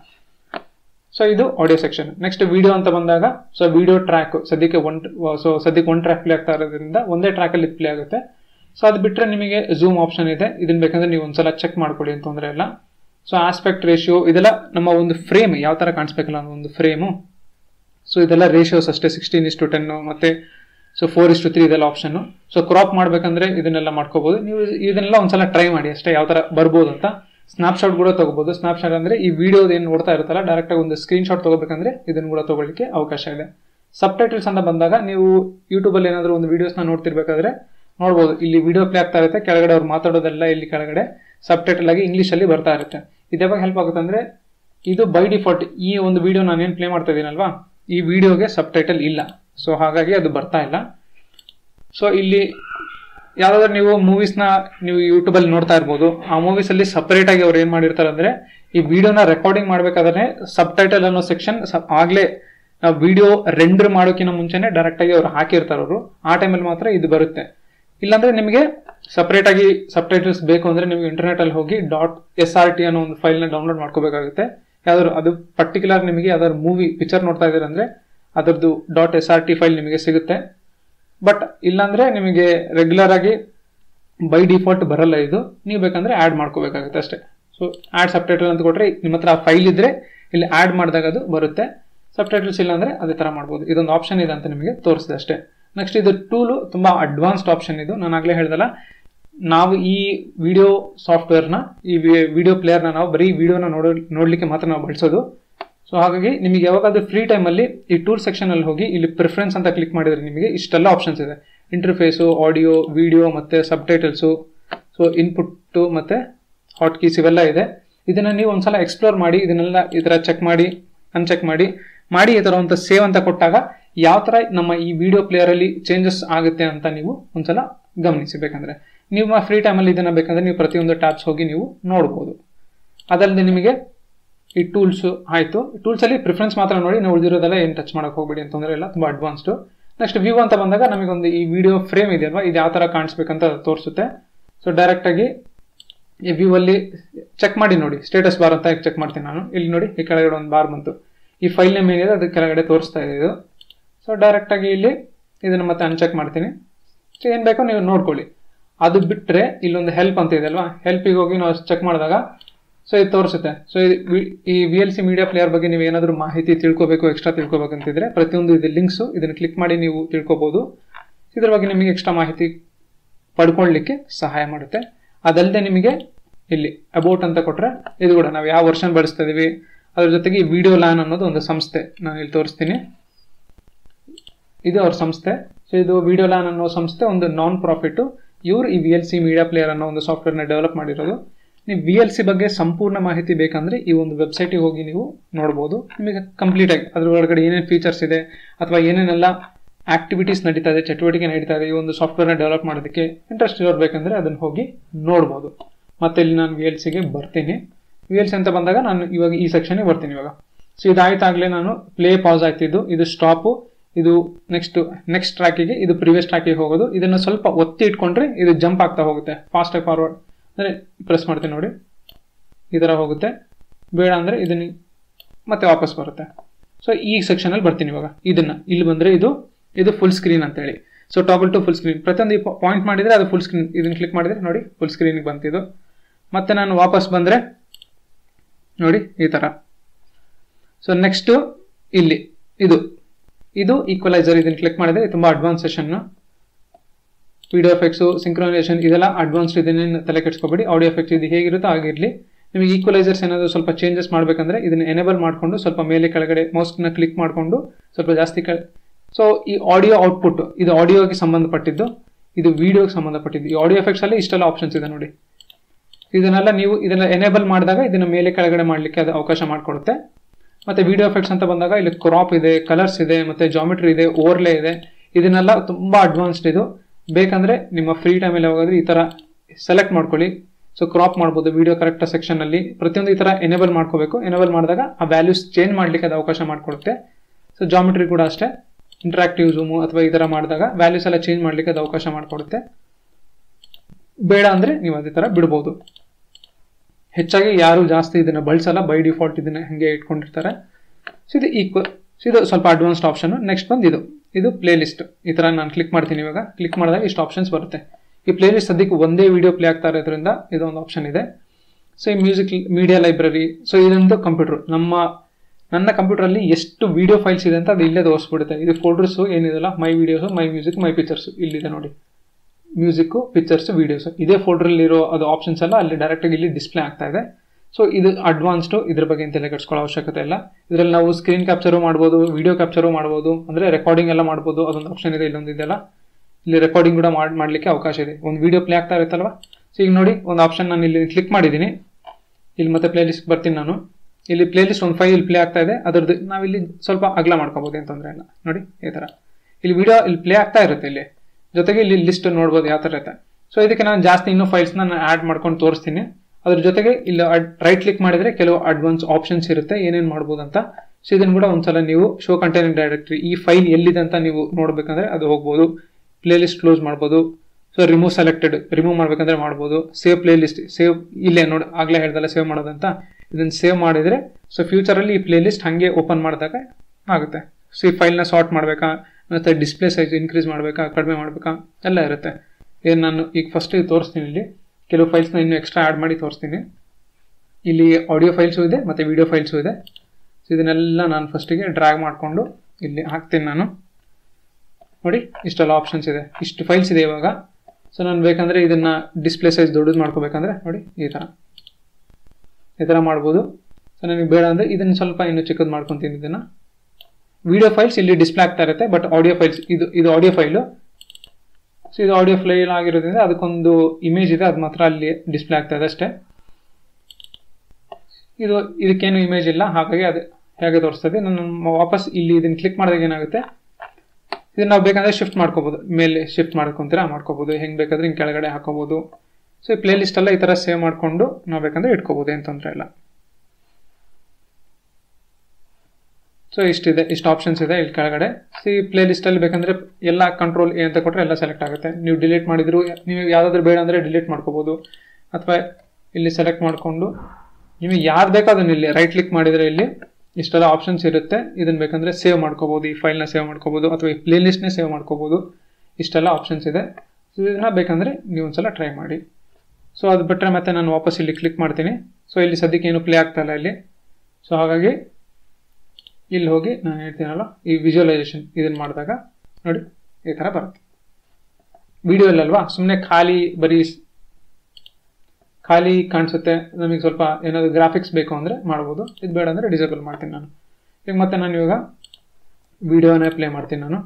S1: ಸೊ ಇದು ಆಡಿಯೋ ಸೆಕ್ಷನ್ ನೆಕ್ಸ್ಟ್ ವಿಡಿಯೋ ಅಂತ ಬಂದಾಗ ಸೊ ವಿಡಿಯೋ ಟ್ರ್ಯಾಕ್ ಸದ್ಯಕ್ಕೆ ಒನ್ ಸೊ ಸದ್ಯಕ್ಕೆ ಒನ್ ಟ್ರ್ಯಾಕ್ ಪ್ಲೇ ಆಗ್ತಾ ಇರೋದ್ರಿಂದ ಒಂದೇ ಟ್ರ್ಯಾಕ್ ಅಲ್ಲಿ ಪ್ಲೇ ಆಗುತ್ತೆ ಸೊ ಅದು ಬಿಟ್ರೆ ನಿಮಗೆ ಝೂಮ್ ಆಪ್ಷನ್ ಇದೆ ಇದನ್ನ ಬೇಕಂದ್ರೆ ನೀವು ಒಂದ್ಸಲ ಚೆಕ್ ಮಾಡ್ಕೊಳ್ಳಿ ಅಂತ ತೊಂದರೆ ಇಲ್ಲ ಸೊ ಆಸ್ಪೆಕ್ಟ್ ರೇಷಿಯೋ ಇದೆಲ್ಲ ನಮ್ಮ ಒಂದು ಫ್ರೇಮ್ ಯಾವ ತರ ಕಾಣಿಸ್ಬೇಕಲ್ಲ ಅನ್ನೋ ಒಂದು ಫ್ರೇಮು ಸೊ ಇದೆಲ್ಲ ರೇಷಿಯೋಸ್ ಅಷ್ಟೇ ಸಿಕ್ಸ್ಟೀನ್ ಇಸ್ಟು ಟೆನ್ ಮತ್ತೆ ಸೊ ಫೋರ್ ಇಸ್ಟು ತ್ರೀ ಇದೆಲ್ಲ ಆಪ್ಷನ್ ಸೊ ಕ್ರಾಪ್ ಮಾಡ್ಬೇಕಂದ್ರೆ ಇದನ್ನೆಲ್ಲ ಮಾಡ್ಕೋಬಹುದು ನೀವು ಇದನ್ನೆಲ್ಲ ಒಂದ್ಸಲ ಟ್ರೈ ಮಾಡಿ ಅಷ್ಟೇ ಯಾವ ತರ ಬರ್ಬೋದು ಅಂತ ಸ್ನಾಪ್ಶಾಟ್ ಕೂಡ ತಗೋಬಹುದು ಸ್ನಾಪ್ಶಾಟ್ ಅಂದ್ರೆ ಈ ವಿಡಿಯೋದ ಏನು ನೋಡ್ತಾ ಇರುತ್ತಲ್ಲ ಡೈರೆಕ್ಟ್ ಆಗಿ ಒಂದು ಸ್ಕ್ರೀನ್ ಶಾಟ್ ತಗೋಬೇಕಂದ್ರೆ ಇದನ್ನು ಕೂಡ ತಗೊಳ್ಳಿಕ್ಕೆ ಅವಕಾಶ ಇದೆ ಸಬ್ ಟೈಟಲ್ಸ್ ಅಂತ ಬಂದಾಗ ನೀವು ಯೂಟ್ಯೂಬ್ ಅಲ್ಲಿ ಏನಾದರೂ ಒಂದು ವಿಡಿಯೋಸ್ನ ನೋಡ್ತಿರ್ಬೇಕಾದ್ರೆ ನೋಡ್ಬೋದು ಇಲ್ಲಿ ವಿಡಿಯೋ ಪ್ಲೇ ಆಗ್ತಾ ಇರುತ್ತೆ ಕೆಳಗಡೆ ಅವ್ರು ಮಾತಾಡೋದೆಲ್ಲ ಇಲ್ಲಿ ಕೆಳಗಡೆ ಸಬ್ ಟೈಟಲ್ ಆಗಿ ಇಂಗ್ಲಿಷ್ ಅಲ್ಲಿ ಬರ್ತಾ ಇರುತ್ತೆ ಇದು ಯಾವಾಗ ಹೆಲ್ಪ್ ಆಗುತ್ತೆ ಅಂದ್ರೆ ಇದು ಬೈ ಡಿಫಾಲ್ಟ್ ಈ ಒಂದು ವಿಡಿಯೋ ನಾನೇನು ಪ್ಲೇ ಮಾಡ್ತಾ ಇದ್ದೀನಲ್ವಾ ಈ ವಿಡಿಯೋಗೆ ಸಬ್ ಟೈಟಲ್ ಇಲ್ಲ ಸೊ ಹಾಗಾಗಿ ಅದು ಬರ್ತಾ ಇಲ್ಲ ಸೊ ಇಲ್ಲಿ ಯಾವ್ದಾದ್ರು ನೀವು ಮೂವೀಸ್ನ ನೀವು ಯೂಟ್ಯೂಬ್ ಅಲ್ಲಿ ನೋಡ್ತಾ ಇರ್ಬೋದು ಆ ಮೂವೀಸ್ ಅಲ್ಲಿ ಸಪರೇಟ್ ಆಗಿ ಅವ್ರು ಏನ್ ಮಾಡಿರ್ತಾರೆ ಅಂದ್ರೆ ಈ ವಿಡಿಯೋನ ರೆಕಾರ್ಡಿಂಗ್ ಮಾಡ್ಬೇಕಾದ್ರೆ ಸಬ್ ಟೈಟಲ್ ಅನ್ನೋ ಸೆಕ್ಷನ್ ಆಗ್ಲೇ ವಿಡಿಯೋ ರೆಂಡರ್ ಮಾಡೋಕ್ಕಿಂತ ಮುಂಚೆನೆ ಡೈರೆಕ್ಟ್ ಆಗಿ ಅವ್ರು ಹಾಕಿರ್ತಾರೆ ಅವರು ಆ ಟೈಮಲ್ಲಿ ಮಾತ್ರ ಇದು ಬರುತ್ತೆ ಇಲ್ಲಾಂದ್ರೆ ನಿಮಗೆ ಸಪರೇಟ್ ಆಗಿ ಸಬ್ ಟೈಟಲ್ಸ್ ಬೇಕು ಅಂದ್ರೆ ನೀವು ಇಂಟರ್ನೆಟ್ ಅಲ್ಲಿ ಹೋಗಿ ಡಾಟ್ ಎಸ್ ಆರ್ ಟಿ ಅನ್ನೋ ಒಂದು ಫೈಲ್ ನ ಡೌನ್ಲೋಡ್ ಮಾಡ್ಕೋಬೇಕಾಗುತ್ತೆ ಯಾವ್ದಾದ್ರು ಅದು ಪರ್ಟಿಕ್ಯುಲರ್ ನಿಮಗೆ ಯಾವ್ದಾದ್ರು ಮೂವಿ ಪಿಕ್ಚರ್ ನೋಡ್ತಾ ಇದ್ದೀರಾ ಅಂದ್ರೆ ಅದರದ್ದು dot S R T file ನಿಮಗೆ ಸಿಗುತ್ತೆ ಬಟ್ ಇಲ್ಲಾಂದ್ರೆ ನಿಮಗೆ ರೆಗ್ಯುಲರ್ ಆಗಿ ಬೈ ಡಿಫಾಲ್ಟ್ ಬರಲ್ಲ ಇದು ನೀವು ಬೇಕಂದ್ರೆ ಆಡ್ ಮಾಡ್ಕೋಬೇಕಾಗುತ್ತೆ ಅಷ್ಟೇ ಸೊ ಆಡ್ ಸಬ್ ಟೈಟಲ್ ಅಂತ ಕೊಟ್ರೆ ನಿಮ್ಮ ಹತ್ರ ಫೈಲ್ ಇದ್ರೆ ಇಲ್ಲಿ ಆಡ್ ಮಾಡಿದಾಗ ಅದು ಬರುತ್ತೆ ಸಬ್ ಟೈಟಲ್ಸ್ ಇಲ್ಲ ಅಂದ್ರೆ ಅದೇ ತರ ಮಾಡ್ಬೋದು ಇದೊಂದು ಆಪ್ಷನ್ ಇದೆ ಅಂತ ನಿಮಗೆ ತೋರಿಸಿದೆ ಅಷ್ಟೇ ನೆಕ್ಸ್ಟ್ ಇದು ಟೂಲು ತುಂಬಾ ಅಡ್ವಾನ್ಸ್ಡ್ ಆಪ್ಷನ್ ಇದು ನಾನು ಆಗ್ಲೇ ಹೇಳ್ದಲ್ಲ ನಾವು ಈ ವಿಡಿಯೋ ಸಾಫ್ಟ್ವೇರ್ನ ಈ ವಿಡಿಯೋ ಪ್ಲೇಯರ್ನ ನಾವು ಬರೀ ವಿಡಿಯೋನ ನೋಡೋ ನೋಡ್ಲಿಕ್ಕೆ ಮಾತ್ರ ನಾವು ಬಳಸೋದು ಸೊ ಹಾಗಾಗಿ ನಿಮಗೆ ಯಾವಾಗಾದ್ರೂ ಫ್ರೀ ಟೈಮಲ್ಲಿ ಈ ಟೂಲ್ ಸೆಕ್ಷನ್ ಅಲ್ಲಿ ಹೋಗಿ ಇಲ್ಲಿ ಪ್ರಿಫರೆನ್ಸ್ ಅಂತ ಕ್ಲಿಕ್ ಮಾಡಿದ್ರೆ ನಿಮಗೆ ಇಷ್ಟೆಲ್ಲ ಆಪ್ಷನ್ಸ್ ಇದೆ ಇಂಟರ್ಫೇಸು ಆಡಿಯೋ ವಿಡಿಯೋ ಮತ್ತೆ ಸಬ್ ಟೈಟಲ್ಸು ಸೊ ಇನ್ಪುಟ್ ಮತ್ತೆ ಹಾಟ್ ಕೀಸ್ ಇವೆಲ್ಲ ಇದೆ ಇದನ್ನ ನೀವು ಒಂದ್ಸಲ ಎಕ್ಸ್ಪ್ಲೋರ್ ಮಾಡಿ ಇದನ್ನೆಲ್ಲ ಈ ತರ ಚೆಕ್ ಮಾಡಿ ಅನ್ಚೆಕ್ ಮಾಡಿ ಮಾಡಿ ಈ ತರ ಒಂದು ಸೇವ್ ಅಂತ ಕೊಟ್ಟಾಗ ಯಾವ ತರ ನಮ್ಮ ಈ ವಿಡಿಯೋ ಪ್ಲೇಯರ್ ಅಲ್ಲಿ ಚೇಂಜಸ್ ಆಗುತ್ತೆ ಅಂತ ನೀವು ಒಂದ್ಸಲ ಗಮನಿಸಿ ಬೇಕಂದ್ರೆ ನಿಮ್ಮ ಫ್ರೀ ಟೈಮಲ್ಲಿ ಇದನ್ನ ಬೇಕಂದ್ರೆ ನೀವು ಪ್ರತಿಯೊಂದು ಟ್ಯಾಬ್ಸ್ ಹೋಗಿ ನೀವು ನೋಡ್ಬೋದು ಅದಲ್ಲದೆ ನಿಮಗೆ ಈ ಟೂಲ್ಸ್ ಆಯ್ತು ಟೂಲ್ಸ್ ಅಲ್ಲಿ ಪ್ರಿಫರೆನ್ಸ್ ಮಾತ್ರ ನೋಡಿ ನೀವು ಉಳಿದಿರೋದೆಲ್ಲ ಏನು ಟಚ್ ಮಾಡಕ್ ಹೋಗ್ಬೇಡಿ ಅಂತಂದ್ರೆ ಎಲ್ಲ ತುಂಬಾ ಅಡ್ವಾನ್ಸ್ಡ್ ನೆಕ್ಸ್ಟ್ ವ್ಯೂ ಅಂತ ಬಂದಾಗ ನಮಗೊಂದು ಈ ವಿಡಿಯೋ ಫ್ರೇಮ್ ಇದೆಯಲ್ವಾ ಇದು ಯಾವ ತರ ಕಾಣಿಸ್ಬೇಕಂತ ತೋರಿಸುತ್ತೆ ಸೊ ಡೈರೆಕ್ಟ್ ಆಗಿ ಈ ವ್ಯೂ ಅಲ್ಲಿ ಚೆಕ್ ಮಾಡಿ ನೋಡಿ ಸ್ಟೇಟಸ್ ಬಾರ್ ಅಂತ ಚೆಕ್ ಮಾಡ್ತೀನಿ ನಾನು ಇಲ್ಲಿ ನೋಡಿ ಈ ಕೆಳಗಡೆ ಒಂದು ಬಾರ್ ಬಂತು ಈ ಫೈಲ್ ನೇಮ್ ಏನಿದೆ ಅದು ಕೆಳಗಡೆ ತೋರಿಸ್ತಾ ಇದೆ ಇದು ಸೊ ಡೈರೆಕ್ಟ್ ಆಗಿ ಇಲ್ಲಿ ಇದನ್ನ ಮತ್ತೆ ಅನ್ಚೆಕ್ ಮಾಡ್ತೀನಿ ಸೊ ಏನ್ ಬೇಕೋ ನೀವು ನೋಡ್ಕೊಳ್ಳಿ ಅದು ಬಿಟ್ರೆ ಇಲ್ಲೊಂದು ಹೆಲ್ಪ್ ಅಂತ ಇದೆ ಅಲ್ವಾ ಹೆಲ್ಪಿಗೆ ಹೋಗಿ ನಾವು ಚೆಕ್ ಮಾಡಿದಾಗ ಸೊ ಇದು ತೋರಿಸುತ್ತೆ ಸೊ ಈ V L C media player ಬಗ್ಗೆ ನೀವು ಏನಾದರೂ ಮಾಹಿತಿ ತಿಳ್ಕೊಬೇಕು ಎಕ್ಸ್ಟ್ರಾ ತಿಳ್ಕೊಬೇಕಂತಿದ್ರೆ ಪ್ರತಿಯೊಂದು ಇದು ಲಿಂಕ್ಸು ಇದನ್ನು ಕ್ಲಿಕ್ ಮಾಡಿ ನೀವು ತಿಳ್ಕೊಬೋದು ಇದ್ರ ಬಗ್ಗೆ ನಿಮಗೆ ಎಕ್ಸ್ಟ್ರಾ ಮಾಹಿತಿ ಪಡ್ಕೊಳ್ಳಿಕ್ಕೆ ಸಹಾಯ ಮಾಡುತ್ತೆ ಅದಲ್ಲದೆ ನಿಮಗೆ ಇಲ್ಲಿ ಅಬೌಟ್ ಅಂತ ಕೊಟ್ಟರೆ ಇದು ಕೂಡ ನಾವು ಯಾವ ವರ್ಷನ್ ಬಳಸ್ತಾ ಇದೀವಿ ಅದ್ರ ಜೊತೆಗೆ ಈ ವಿಡಿಯೋ ಲ್ಯಾನ್ ಅನ್ನೋದು ಒಂದು ಸಂಸ್ಥೆ ನಾನು ಇಲ್ಲಿ ತೋರಿಸ್ತೀನಿ ಇದು ಅವ್ರ ಸಂಸ್ಥೆ ಸೊ ಇದು ವಿಡಿಯೋ ಲ್ಯಾನ್ ಅನ್ನೋ ಸಂಸ್ಥೆ ಒಂದು ನಾನ್ ಪ್ರಾಫಿಟ್ ಇವರು ಈ V L C media player ಅನ್ನೋ ಒಂದು ಸಾಫ್ಟ್ವೇರ್ನ ಡೆವಲಪ್ ಮಾಡಿರೋದು ನೀವು ವಿ ಎಲ್ ಸಿ ಬಗ್ಗೆ ಸಂಪೂರ್ಣ ಮಾಹಿತಿ ಬೇಕಂದ್ರೆ ಈ ಒಂದು ವೆಬ್ಸೈಟಿಗೆ ಹೋಗಿ ನೀವು ನೋಡ್ಬೋದು ನಿಮಗೆ ಕಂಪ್ಲೀಟ್ ಆಗಿ ಅದ್ರ ಒಳಗಡೆ ಏನೇನು ಫೀಚರ್ಸ್ ಇದೆ ಅಥವಾ ಏನೇನೆಲ್ಲ ಆಕ್ಟಿವಿಟೀಸ್ ನಡೀತಾ ಇದೆ ಚಟುವಟಿಕೆ ನಡೀತಾ ಇದೆ ಈ ಒಂದು ಸಾಫ್ಟ್ವೇರ್ನ ಡೆವಲಪ್ ಮಾಡೋದಕ್ಕೆ ಇಂಟ್ರೆಸ್ಟ್ ಇರೋರು ಬೇಕಂದ್ರೆ ಅದನ್ನು ಹೋಗಿ ನೋಡ್ಬೋದು ಮತ್ತೆ ಇಲ್ಲಿ ನಾನು ವಿ ಎಲ್ ಸಿಗೆ ಬರ್ತೀನಿ ವಿ ಎಲ್ ಸಿ ಅಂತ ಬಂದಾಗ ನಾನು ಇವಾಗ ಈ ಸೆಕ್ಷನ್ಗೆ ಬರ್ತೀನಿ ಇವಾಗ ಸೊ ಇದಾಯ್ತಾಗಲೇ ನಾನು ಪ್ಲೇ ಪಾಸ್ ಆಯ್ತಿದ್ದು ಇದು ಸ್ಟಾಪು ಇದು ನೆಕ್ಸ್ಟ್ ನೆಕ್ಸ್ಟ್ ಟ್ರ್ಯಾಕಿಗೆ ಇದು ಪ್ರಿವಿಯಸ್ ಟ್ರ್ಯಾಕಿಗೆ ಹೋಗೋದು ಇದನ್ನು ಸ್ವಲ್ಪ ಒತ್ತಿ ಇಟ್ಕೊಂಡ್ರೆ ಇದು ಜಂಪ್ ಆಗ್ತಾ ಹೋಗುತ್ತೆ ಫಾಸ್ಟ್ ಆಗಿ ಫಾರ್ವರ್ಡ್ ಅಂದರೆ ಪ್ರೆಸ್ ಮಾಡ್ತೀನಿ ನೋಡಿ ಈ ಥರ ಹೋಗುತ್ತೆ ಬೇಡ ಅಂದರೆ ಇದನ್ನ ಮತ್ತೆ ವಾಪಸ್ ಬರುತ್ತೆ ಸೊ ಈ ಸೆಕ್ಷನಲ್ಲಿ ಬರ್ತೀನಿ ಇವಾಗ ಇದನ್ನ ಇಲ್ಲಿ ಬಂದರೆ ಇದು ಇದು ಫುಲ್ ಸ್ಕ್ರೀನ್ ಅಂತೇಳಿ so toggle to full screen ಪ್ರತಿಯೊಂದು ಪಾಯಿಂಟ್ ಮಾಡಿದರೆ ಅದು ಫುಲ್ ಸ್ಕ್ರೀನ್ ಇದನ್ನು ಕ್ಲಿಕ್ ಮಾಡಿದರೆ ನೋಡಿ ಫುಲ್ ಸ್ಕ್ರೀನಿಗೆ ಬಂತಿದ್ದು ಮತ್ತೆ ನಾನು ವಾಪಸ್ ಬಂದರೆ ನೋಡಿ ಈ ಥರ ಸೊ ನೆಕ್ಸ್ಟು ಇಲ್ಲಿ ಇದು ಇದು ಈಕ್ವಲೈಸರ್ ಇದನ್ನು ಕ್ಲಿಕ್ ಮಾಡಿದರೆ ತುಂಬ advance session video effects synchronisation ಇದೆಲ್ಲ ಅಡ್ವಾನ್ಸ್ಡ್ ಇದನ್ನೇನು ತಲೆ ಕೆಡ್ಸ್ಕೊಬೇಡಿ ಆಡಿಯೋ ಎಫೆಕ್ಟ್ಸ್ ಇದು ಹೇಗಿರುತ್ತೋ ಆಗಿರಲಿ ನಿಮಗೆ ಈಕ್ವಲೈಸರ್ಸ್ ಏನಾದರೂ ಸ್ವಲ್ಪ ಚೇಂಜಸ್ ಮಾಡಬೇಕಂದ್ರೆ ಇದನ್ನು ಎನೇಬಲ್ ಮಾಡಿಕೊಂಡು ಸ್ವಲ್ಪ ಮೇಲೆ ಕೆಳಗಡೆ ಮೌಸ್ನ ಕ್ಲಿಕ್ ಮಾಡಿಕೊಂಡು ಸ್ವಲ್ಪ ಜಾಸ್ತಿ ಕೆಳ ಸೊ ಈ ಆಡಿಯೋ ಔಟ್ಪುಟ್ ಇದು ಆಡಿಯೋಗೆ ಸಂಬಂಧಪಟ್ಟಿದ್ದು ಇದು ವಿಡಿಯೋಗೆ ಸಂಬಂಧಪಟ್ಟಿದ್ದು ಈ ಆಡಿಯೋ ಎಫೆಕ್ಟ್ಸಲ್ಲಿ ಇಷ್ಟೆಲ್ಲ ಆಪ್ಷನ್ಸ್ ಇದೆ ನೋಡಿ ಇದನ್ನೆಲ್ಲ ನೀವು ಇದನ್ನ ಎನೇಬಲ್ ಮಾಡಿದಾಗ ಇದನ್ನ ಮೇಲೆ ಕೆಳಗಡೆ ಮಾಡಲಿಕ್ಕೆ ಅದು ಅವಕಾಶ ಮಾಡಿಕೊಡುತ್ತೆ ಮತ್ತೆ ವಿಡಿಯೋ ಎಫೆಕ್ಟ್ಸ್ ಅಂತ ಬಂದಾಗ ಇಲ್ಲಿ ಕ್ರಾಪ್ ಇದೆ ಕಲರ್ಸ್ ಇದೆ ಮತ್ತೆ ಜಾಮೆಟ್ರಿ ಇದೆ ಓವರ್ಲೇ ಇದೆ ಇದನ್ನೆಲ್ಲ ತುಂಬಾ ಅಡ್ವಾನ್ಸ್ಡ್ ಇದು ಬೇಕಂದ್ರೆ ನಿಮ್ಮ ಫ್ರೀ ಟೈಮಲ್ಲಿ ಯಾವಾಗಾದ್ರೂ ಈ ತರ ಸೆಲೆಕ್ಟ್ ಮಾಡ್ಕೊಳ್ಳಿ ಸೊ ಕ್ರಾಪ್ ಮಾಡ್ಬೋದು ವಿಡಿಯೋ ಕರೆಕ್ಟ್ ಸೆಕ್ಷನ್ ಅಲ್ಲಿ ಪ್ರತಿಯೊಂದು ಈ ತರ ಎನೇಬಲ್ ಮಾಡ್ಕೋಬೇಕು ಎನೇಬಲ್ ಮಾಡಿದಾಗ ಆ ವ್ಯಾಲ್ಯೂಸ್ ಚೇಂಜ್ ಮಾಡ್ಲಿಕ್ಕೆ ಅದು ಅವಕಾಶ ಮಾಡಿಕೊಡುತ್ತೆ ಸೊ ಜಾಮೆಟ್ರಿ ಕೂಡ ಅಷ್ಟೇ ಇಂಟ್ರಾಕ್ಟಿವ್ ಝೂಮು ಅಥವಾ ಈ ತರ ಮಾಡಿದಾಗ ವ್ಯಾಲ್ಯೂಸ್ ಎಲ್ಲ ಚೇಂಜ್ ಮಾಡ್ಲಿಕ್ಕೆ ಅದು ಅವಕಾಶ ಮಾಡಿಕೊಡುತ್ತೆ ಬೇಡ ಅಂದ್ರೆ ನೀವು ಅದೇ ತರ ಬಿಡ್ಬೋದು ಹೆಚ್ಚಾಗಿ ಯಾರು ಜಾಸ್ತಿ ಇದನ್ನ ಬಳಸಲ್ಲ ಬೈ ಡಿಫಾಲ್ಟ್ ಇದನ್ನ ಹಂಗೆ ಇಟ್ಕೊಂಡಿರ್ತಾರೆ ಸೊ ಇದು ಈಕ್ವಲ್ ಸೊ ಇದು ಸ್ವಲ್ಪ ಅಡ್ವಾನ್ಸ್ಡ್ ಆಪ್ಷನ್ ನೆಕ್ಸ್ಟ್ ಬಂದು ಇದು ಇದು ಪ್ಲೇ ಲಿಸ್ಟ್ ಈ ತರ ನಾನು ಕ್ಲಿಕ್ ಮಾಡ್ತೀನಿ ಇವಾಗ ಕ್ಲಿಕ್ ಮಾಡಿದಾಗ ಇಷ್ಟು ಆಪ್ಷನ್ಸ್ ಬರುತ್ತೆ ಈ ಪ್ಲೇ ಲಿಸ್ಟ್ ಸದ್ಯಕ್ಕೆ ಒಂದೇ ವಿಡಿಯೋ ಪ್ಲೇ ಆಗ್ತಾ ಇರೋದ್ರಿಂದ ಇದೊಂದು ಆಪ್ಷನ್ ಇದೆ ಸೊ ಈ ಮ್ಯೂಸಿಕ್ ಮೀಡಿಯಾ ಲೈಬ್ರರಿ ಸೊ ಇದೊಂದು ಕಂಪ್ಯೂಟರ್ ನಮ್ಮ ನನ್ನ ಕಂಪ್ಯೂಟರಲ್ಲಿ ಎಷ್ಟು ವಿಡಿಯೋ ಫೈಲ್ಸ್ ಇದೆ ಅಂತ ಅದು ಇಲ್ಲೇ ತೋರಿಸ್ಬಿಡುತ್ತೆ ಇದು ಫೋಲ್ಡರ್ಸು ಏನಿದೆಲ್ಲ my videos my music my pictures ಇಲ್ಲಿದೆ ನೋಡಿ ಮ್ಯೂಸಿಕ್ಕು ಪಿಕ್ಚರ್ಸ್ ವಿಡಿಯೋಸ್ ಇದೇ ಫೋಲ್ಡರಲ್ಲಿರೋ ಅದು ಆಪ್ಷನ್ಸ್ ಎಲ್ಲ ಅಲ್ಲಿ ಡೈರೆಕ್ಟಾಗಿ ಇಲ್ಲಿ ಡಿಸ್ಪ್ಲೇ ಆಗ್ತಾ ಇದೆ ಸೊ ಇದು ಅಡ್ವಾನ್ಸ್ಡು ಇದ್ರ ಬಗ್ಗೆ ತಲೆ ಕೆಡ್ಸ್ಕೊಳ್ಳೋ ಅವಶ್ಯಕತೆ ಇಲ್ಲ ಇದರಲ್ಲಿ ನಾವು ಸ್ಕ್ರೀನ್ ಕ್ಯಾಪ್ಚರು ಮಾಡ್ಬೋದು ವಿಡಿಯೋ ಕ್ಯಾಪ್ಚರು ಮಾಡ್ಬೋದು ಅಂದರೆ ರೆಕಾರ್ಡಿಂಗ್ ಎಲ್ಲ ಮಾಡ್ಬೋದು ಅದೊಂದು ಆಪ್ಷನ್ ಇದೆ ಇಲ್ಲೊಂದು ಇದೆಲ್ಲ ಇಲ್ಲಿ ರೆಕಾರ್ಡಿಂಗ್ ಕೂಡ ಮಾಡಿ ಮಾಡಲಿಕ್ಕೆ ಅವಕಾಶ ಇದೆ ಒಂದು ವಿಡಿಯೋ ಪ್ಲೇ ಆಗ್ತಾ ಇರುತ್ತಲ್ವಾ ಸೊ ಈಗ ನೋಡಿ ಒಂದು ಆಪ್ಷನ್ ನಾನು ಇಲ್ಲಿ ಕ್ಲಿಕ್ ಮಾಡಿದ್ದೀನಿ ಇಲ್ಲಿ ಮತ್ತೆ ಪ್ಲೇ ಲಿಸ್ಟ್ ಬರ್ತೀನಿ ನಾನು ಇಲ್ಲಿ ಪ್ಲೇ ಲಿಸ್ಟ್ ಒಂದು ಫೈಲ್ ಪ್ಲೇ ಆಗ್ತಾ ಇದೆ ಅದರದ್ದು ನಾವಿಲ್ಲಿ ಸ್ವಲ್ಪ ಅಗಲ ಮಾಡ್ಕೋಬೋದು ಏನು ತೊಂದರೆ ಇಲ್ಲ ನೋಡಿ ಈ ಥರ ಇಲ್ಲಿ ವಿಡಿಯೋ ಇಲ್ಲಿ ಪ್ಲೇ ಆಗ್ತಾ ಇರುತ್ತೆ ಇಲ್ಲಿ ಜೊತೆಗೆ ಇಲ್ಲಿ ಲಿಸ್ಟ್ ನೋಡ್ಬೋದು ಯಾವ ಥರ ಇರುತ್ತೆ ಸೊ ಇದಕ್ಕೆ ನಾನು ಜಾಸ್ತಿ ಇನ್ನೂ ಫೈಲ್ಸ್ನ ನಾನು ಆ್ಯಡ್ ಮಾಡ್ಕೊಂಡು ತೋರಿಸ್ತೀನಿ ಅದ್ರ ಜೊತೆಗೆ ಇಲ್ಲಿ ರೈಟ್ ಕ್ಲಿಕ್ ಮಾಡಿದ್ರೆ ಕೆಲವು ಅಡ್ವಾನ್ಸ್ ಆಪ್ಷನ್ಸ್ ಇರುತ್ತೆ ಏನೇನು ಮಾಡ್ಬೋದು ಅಂತ ಸೊ ಇದನ್ನು ಕೂಡ ಒಂದ್ಸಲ ನೀವು ಶೋ ಕಂಟೈನಿಂಗ್ ಡೈರೆಕ್ಟ್ರಿ ಈ ಫೈಲ್ ಎಲ್ಲಿದೆ ಅಂತ ನೀವು ನೋಡ್ಬೇಕಂದ್ರೆ ಅದು ಹೋಗ್ಬೋದು ಪ್ಲೇ ಲಿಸ್ಟ್ ಕ್ಲೋಸ್ ಮಾಡ್ಬೋದು ಸೊ ರಿಮೂವ್ ಸೆಲೆಕ್ಟೆಡ್ ರಿಮೂವ್ ಮಾಡ್ಬೇಕಂದ್ರೆ ಮಾಡ್ಬೋದು ಸೇವ್ ಪ್ಲೇ ಲಿಸ್ಟ್ ಸೇವ್ ಇಲ್ಲೇ ನೋಡಿ ಆಗಲೇ ಹೇಳ್ದಲ್ಲ ಸೇವ್ ಮಾಡೋದಂತ ಇದನ್ನು ಸೇವ್ ಮಾಡಿದರೆ ಸೊ ಫ್ಯೂಚರಲ್ಲಿ ಈ ಪ್ಲೇ ಲಿಸ್ಟ್ ಹಾಗೆ ಓಪನ್ ಮಾಡಿದಾಗ ಆಗುತ್ತೆ ಸೊ ಈ ಫೈಲ್ನ ಸಾರ್ಟ್ ಮಾಡಬೇಕಾ ಮತ್ತು ಡಿಸ್ಪ್ಲೇ ಸೈಜ್ ಇನ್ಕ್ರೀಸ್ ಮಾಡಬೇಕಾ ಕಡಿಮೆ ಮಾಡಬೇಕಾ ಎಲ್ಲ ಇರುತ್ತೆ ಏನು ನಾನು ಈಗ ಫಸ್ಟ್ ತೋರಿಸ್ತೀನಿ ಇಲ್ಲಿ ಕೆಲವು ಫೈಲ್ಸ್ನ ಇನ್ನೂ ಎಕ್ಸ್ಟ್ರಾ ಆ್ಯಡ್ ಮಾಡಿ ತೋರಿಸ್ತೀನಿ ಇಲ್ಲಿ ಆಡಿಯೋ ಫೈಲ್ಸು ಇದೆ ಮತ್ತು ವಿಡಿಯೋ ಫೈಲ್ಸು ಇದೆ ಸೊ ಇದನ್ನೆಲ್ಲ ನಾನು ಫಸ್ಟಿಗೆ ಡ್ರ್ಯಾಗ್ ಮಾಡಿಕೊಂಡು ಇಲ್ಲಿ ಹಾಕ್ತೀನಿ ನಾನು ನೋಡಿ ಇಷ್ಟೆಲ್ಲ ಆಪ್ಷನ್ಸ್ ಇದೆ ಇಷ್ಟು ಫೈಲ್ಸ್ ಇದೆ ಇವಾಗ ಸೊ ನಾನು ಬೇಕಂದರೆ ಇದನ್ನು ಡಿಸ್ಪ್ಲೇ ಸೈಜ್ ದೊಡ್ಡದು ಮಾಡ್ಕೋಬೇಕಂದ್ರೆ ನೋಡಿ ಈ ಥರ ಈ ಥರ ಮಾಡ್ಬೋದು ಸೊ ನನಗೆ ಬೇಡ ಅಂದರೆ ಇದನ್ನು ಸ್ವಲ್ಪ ಇನ್ನು ಚಿಕ್ಕದು ಮಾಡ್ಕೊತೀನಿ ಇದನ್ನು ವಿಡಿಯೋ ಫೈಲ್ಸ್ ಇಲ್ಲಿ ಡಿಸ್ಪ್ಲೇ ಆಗ್ತಾ ಇರುತ್ತೆ ಬಟ್ ಆಡಿಯೋ ಫೈಲ್ಸ್ ಇದು ಇದು ಆಡಿಯೋ ಫೈಲು ಸೊ ಇದು ಆಡಿಯೋ ಫೈಲ್ ಆಗಿರೋದ್ರಿಂದ ಅದಕ್ಕೊಂದು ಇಮೇಜ್ ಇದೆ ಅದು ಮಾತ್ರ ಅಲ್ಲಿ ಡಿಸ್ಪ್ಲೇ ಆಗ್ತಾ ಇದೆ ಅಷ್ಟೇ ಇದು ಇದಕ್ಕೇನು ಇಮೇಜ್ ಇಲ್ಲ ಹಾಗಾಗಿ ಅದು ಹೇಗೆ ತೋರಿಸ್ತದೆ ನಾನು ವಾಪಸ್ ಇಲ್ಲಿ ಇದನ್ನು ಕ್ಲಿಕ್ ಮಾಡಿದಾಗ ಏನಾಗುತ್ತೆ ಇದನ್ನ ನಾವು ಬೇಕಂದ್ರೆ ಶಿಫ್ಟ್ ಮಾಡ್ಕೋಬೋದು ಮೇಲೆ ಶಿಫ್ಟ್ ಮಾಡ್ಕೊತೀರಾ ಮಾಡ್ಕೋಬೋದು ಹೆಂಗೆ ಬೇಕಾದ್ರೆ ಹಿಂಗೆ ಕೆಳಗಡೆ ಹಾಕೋಬೋದು ಸೊ ಈ ಪ್ಲೇ ಲಿಸ್ಟ್ ಎಲ್ಲ ಈ ಥರ ಸೇವ್ ಮಾಡಿಕೊಂಡು ನಾವು ಬೇಕಂದ್ರೆ ಇಟ್ಕೋಬೋದು ಏನು ತೊಂದರೆ ಇಲ್ಲ ಸೊ ಇಷ್ಟಿದೆ ಇಷ್ಟು ಆಪ್ಷನ್ಸ್ ಇದೆ ಇಲ್ಲಿ ಕೆಳಗಡೆ ಸಿ ಪ್ಲೇ ಲಿಸ್ಟಲ್ಲಿ ಬೇಕಂದ್ರೆ ಎಲ್ಲ ಕಂಟ್ರೋಲ್ ಎ ಅಂತ ಕೊಟ್ಟರೆ ಎಲ್ಲ ಸೆಲೆಕ್ಟ್ ಆಗುತ್ತೆ ನೀವು ಡಿಲೀಟ್ ಮಾಡಿದ್ರು ನೀವು ಯಾವುದಾದ್ರೂ ಬೇಡ ಅಂದರೆ ಡಿಲೀಟ್ ಮಾಡ್ಕೋಬೋದು ಅಥವಾ ಇಲ್ಲಿ ಸೆಲೆಕ್ಟ್ ಮಾಡಿಕೊಂಡು ನಿಮಗೆ ಯಾವ್ದು ಬೇಕೋ ಅದನ್ನ ಇಲ್ಲಿ ರೈಟ್ ಕ್ಲಿಕ್ ಮಾಡಿದರೆ ಇಲ್ಲಿ ಇಷ್ಟೆಲ್ಲ ಆಪ್ಷನ್ಸ್ ಇರುತ್ತೆ ಇದನ್ನ ಬೇಕಂದ್ರೆ ಸೇವ್ ಮಾಡ್ಕೋಬೋದು ಈ ಫೈಲ್ನ ಸೇವ್ ಮಾಡ್ಕೋಬೋದು ಅಥವಾ ಈ ಪ್ಲೇ ಲಿಸ್ಟ್ನೇ ಸೇವ್ ಮಾಡ್ಕೋಬೋದು ಇಷ್ಟೆಲ್ಲ ಆಪ್ಷನ್ಸ್ ಇದೆ ಇದನ್ನ ಬೇಕಂದ್ರೆ ನೀವು ಒಂದ್ಸಲ ಟ್ರೈ ಮಾಡಿ ಸೊ ಅದು ಬಿಟ್ಟರೆ ಮತ್ತೆ ನಾನು ವಾಪಸ್ ಇಲ್ಲಿ ಕ್ಲಿಕ್ ಮಾಡ್ತೀನಿ ಸೊ ಇಲ್ಲಿ ಸದ್ಯಕ್ಕೆ ಏನು ಪ್ಲೇ ಆಗ್ತಾ ಇಲ್ಲ ಇಲ್ಲಿ ಸೊ ಹಾಗಾಗಿ ಇಲ್ಲಿ ಹೋಗಿ ನಾನು ಹೇಳ್ತೀನಲ್ಲ ಈ ವಿಜುವಲೈಸೇಷನ್ ಇದನ್ನು ಮಾಡಿದಾಗ ನೋಡಿ ಈ ಥರ ಬರುತ್ತೆ ವಿಡಿಯೋ ಅಲ್ವಾ ಸುಮ್ಮನೆ ಖಾಲಿ ಬರೀ ಸ್- ಖಾಲಿ ಕಾಣಿಸುತ್ತೆ ನಮಗೆ ಸ್ವಲ್ಪ ಏನಾದರೂ ಗ್ರಾಫಿಕ್ಸ್ ಬೇಕು ಅಂದರೆ ಮಾಡ್ಬೋದು ಇದು ಬೇಡ ಅಂದರೆ ಡಿಸೇಬಲ್ ಮಾಡ್ತೀನಿ ನಾನು ಈಗ ಮತ್ತೆ ನಾನು ಇವಾಗ ವಿಡಿಯೋನೇ ಪ್ಲೇ ಮಾಡ್ತೀನಿ ನಾನು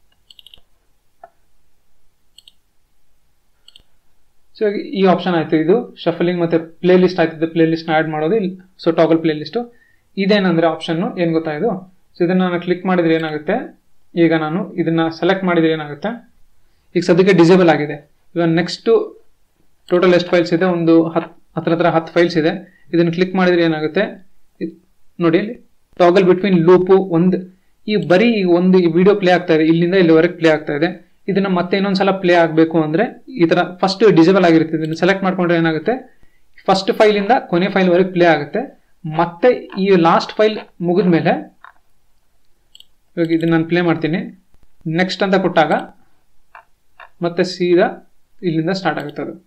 S1: ಸೊ ಈ ಆಪ್ಷನ್ ಆಯಿತು ಇದು ಶಫಲಿಂಗ್ ಮತ್ತು ಪ್ಲೇ ಲಿಸ್ಟ್ ಆಯ್ತಿದ್ದು ಪ್ಲೇ ಲಿಸ್ಟ್ನ ಆ್ಯಡ್ ಮಾಡೋದು ಇಲ್ಲಿ ಸೊ ಟಾಗಲ್ ಪ್ಲೇ ಲಿಸ್ಟು ಇದೇನಂದರೆ ಆಪ್ಷನ್ನು ಏನು ಗೊತ್ತಾಯಿತು ಸೊ ಇದನ್ನು ನಾನು ಕ್ಲಿಕ್ ಮಾಡಿದ್ರೆ ಏನಾಗುತ್ತೆ ಈಗ ನಾನು ಇದನ್ನು ಸೆಲೆಕ್ಟ್ ಮಾಡಿದ್ರೆ ಏನಾಗುತ್ತೆ ಈಗ ಸದ್ಯಕ್ಕೆ ಡಿಸೇಬಲ್ ಆಗಿದೆ ಇವಾಗ ನೆಕ್ಸ್ಟು ಟೋಟಲ್ ಎಷ್ಟು ಫೈಲ್ಸ್ ಇದೆ ಒಂದು ಹತ್ತು ಹತ್ರ ಹತ್ರ ಹತ್ತು ಫೈಲ್ಸ್ ಇದೆ ಇದನ್ನು ಕ್ಲಿಕ್ ಮಾಡಿದ್ರೆ ಏನಾಗುತ್ತೆ ಇದ್- ನೋಡಿ ಇಲ್ಲಿ ಟಾಗಲ್ ಬಿಟ್ವೀನ್ ಲೂಪು ಒಂದು ಈ ಬರೀ ಈ ಒಂದು ಈ ವಿಡಿಯೋ ಪ್ಲೇ ಆಗ್ತಾ ಇದೆ ಇಲ್ಲಿಂದ ಇಲ್ಲಿವರೆಗೆ ಪ್ಲೇ ಆಗ್ತಾ ಇದೆ ಇದನ್ನ ಮತ್ತೆ ಇನ್ನೊಂದ್ಸಲ ಪ್ಲೇ ಆಗಬೇಕು ಅಂದ್ರೆ ಈ ತರ ಫಸ್ಟ್ ಡಿಸೇಬಲ್ ಆಗಿರುತ್ತೆ ಇದನ್ನ ಸೆಲೆಕ್ಟ್ ಮಾಡ್ಕೊಂಡ್ರೆ ಏನಾಗುತ್ತೆ ಫಸ್ಟ್ ಫೈಲಿಂದ ಕೊನೆ ಫೈಲ್ವರೆಗೆ ಪ್ಲೇ ಆಗುತ್ತೆ ಮತ್ತೆ ಈ ಲಾಸ್ಟ್ ಫೈಲ್ ಮುಗಿದ್ಮೇಲೆ ಇವಾಗ ಇದನ್ನ ನಾನು ಪ್ಲೇ ಮಾಡ್ತೀನಿ ನೆಕ್ಸ್ಟ್ ಅಂತ ಕೊಟ್ಟಾಗ ಮತ್ತೆ ಸೀದಾ ಇಲ್ಲಿಂದ ಸ್ಟಾರ್ಟ್ ಆಗುತ್ತೆ ಅದು